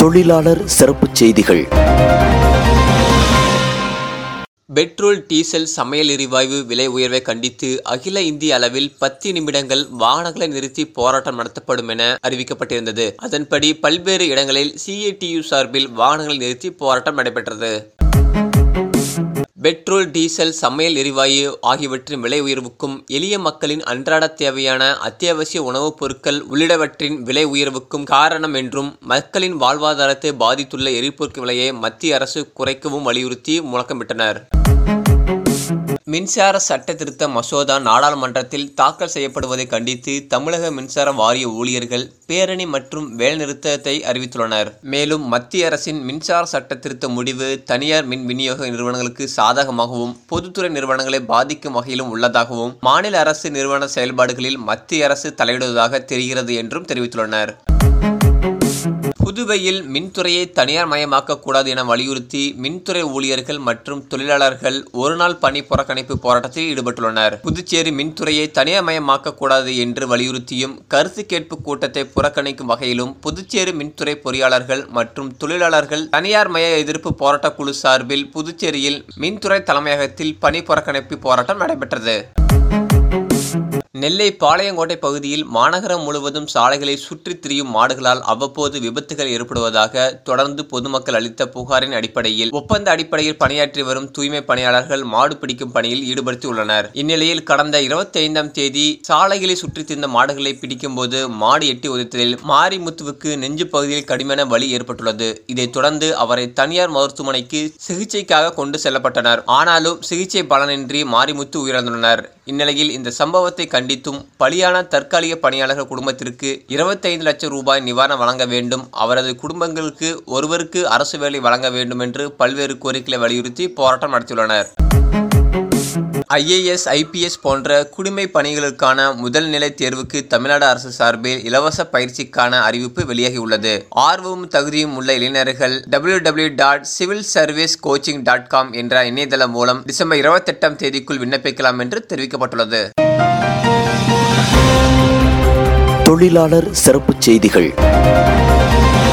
தொழிலாளர் சிறப்புச் செய்திகள் பெட்ரோல் டீசல் சமையல் எரிவாயு விலை உயர்வை கண்டித்து அகில இந்திய அளவில் பத்து நிமிடங்கள் வாகனங்களை நிறுத்தி போராட்டம் நடத்தப்படும் என அறிவிக்கப்பட்டிருந்தது அதன்படி பல்வேறு இடங்களில் சிஏடியு சார்பில் வாகனங்களை நிறுத்தி போராட்டம் நடைபெற்றது பெட்ரோல் டீசல் சமையல் எரிவாயு ஆகியவற்றின் விலை உயர்வுக்கும் எளிய மக்களின் அன்றாட தேவையான அத்தியாவசிய உணவுப் பொருட்கள் உள்ளிட்டவற்றின் விலை உயர்வுக்கும் காரணம் என்றும் மக்களின் வாழ்வாதாரத்தை பாதித்துள்ள எரிபொருட்கள் விலையை மத்திய அரசு குறைக்கவும் வலியுறுத்தி முழக்கமிட்டனர் மின்சார சட்ட திருத்த மசோதா நாடாளுமன்றத்தில் தாக்கல் செய்யப்படுவதை கண்டித்து தமிழக மின்சார வாரிய ஊழியர்கள் பேரணி மற்றும் வேலைநிறுத்தத்தை அறிவித்துள்ளனர் மேலும் மத்திய அரசின் மின்சார சட்ட திருத்த முடிவு தனியார் மின் விநியோக நிறுவனங்களுக்கு சாதகமாகவும் பொதுத்துறை நிறுவனங்களை பாதிக்கும் வகையிலும் உள்ளதாகவும் மாநில அரசு நிறுவன செயல்பாடுகளில் மத்திய அரசு தலையிடுவதாக தெரிகிறது என்றும் தெரிவித்துள்ளனர் புதுவையில் மின்துறையை தனியார் மயமாக்க கூடாது என வலியுறுத்தி மின்துறை ஊழியர்கள் மற்றும் தொழிலாளர்கள் ஒருநாள் பணி புறக்கணிப்பு போராட்டத்தில் ஈடுபட்டுள்ளனர் புதுச்சேரி மின்துறையை தனியார் மயமாக்க கூடாது என்று வலியுறுத்தியும் கருத்து கேட்பு கூட்டத்தை புறக்கணிக்கும் வகையிலும் புதுச்சேரி மின்துறை பொறியாளர்கள் மற்றும் தொழிலாளர்கள் தனியார் மய எதிர்ப்பு போராட்ட குழு சார்பில் புதுச்சேரியில் மின்துறை தலைமையகத்தில் பணி புறக்கணிப்பு போராட்டம் நடைபெற்றது நெல்லை பாளையங்கோட்டை பகுதியில் மாநகரம் முழுவதும் சாலைகளை சுற்றித் திரியும் மாடுகளால் அவ்வப்போது விபத்துகள் ஏற்படுவதாக தொடர்ந்து பொதுமக்கள் அளித்த புகாரின் அடிப்படையில் ஒப்பந்த அடிப்படையில் பணியாற்றி வரும் தூய்மை பணியாளர்கள் மாடு பிடிக்கும் பணியில் ஈடுபடுத்தியுள்ளனர் இந்நிலையில் கடந்த இருபத்தி ஐந்தாம் தேதி சாலைகளை சுற்றித் திரிந்த மாடுகளை பிடிக்கும் போது மாடு எட்டி உதைத்ததில் மாரிமுத்துவுக்கு நெஞ்சு பகுதியில் கடுமையான வலி ஏற்பட்டுள்ளது இதைத் தொடர்ந்து அவரை தனியார் மருத்துவமனைக்கு சிகிச்சைக்காக கொண்டு செல்லப்பட்டனர் ஆனாலும் சிகிச்சை பலனின்றி மாரிமுத்து உயிரிழந்துள்ளனர் இந்நிலையில் இந்த சம்பவத்தை கண்டித்தும் பலியான தற்காலிக பணியாளர்கள் குடும்பத்திற்கு இருபத்தைந்து லட்சம் ரூபாய் நிவாரணம் வழங்க வேண்டும் அவரது குடும்பங்களுக்கு ஒருவருக்கு அரசு வேலை வழங்க வேண்டும் என்று பல்வேறு கோரிக்கைகளை வலியுறுத்தி போராட்டம் நடத்தியுள்ளனர் ஐஏஎஸ் ஐபிஎஸ் போன்ற குடிமை பணிகளுக்கான முதல் நிலை தேர்வுக்கு தமிழ்நாடு அரசு சார்பில் இலவச பயிற்சிக்கான அறிவிப்பு வெளியாகியுள்ளது ஆர்வமும் தகுதியும் உள்ள இளைஞர்கள் W W dot civil service coaching dot com என்ற இணையதளம் மூலம் டிசம்பர் இருபத்தெட்டாம் தேதிக்குள் விண்ணப்பிக்கலாம் என்று தெரிவிக்கப்பட்டுள்ளது தொழிலாளர் சிறப்புச் செய்திகள்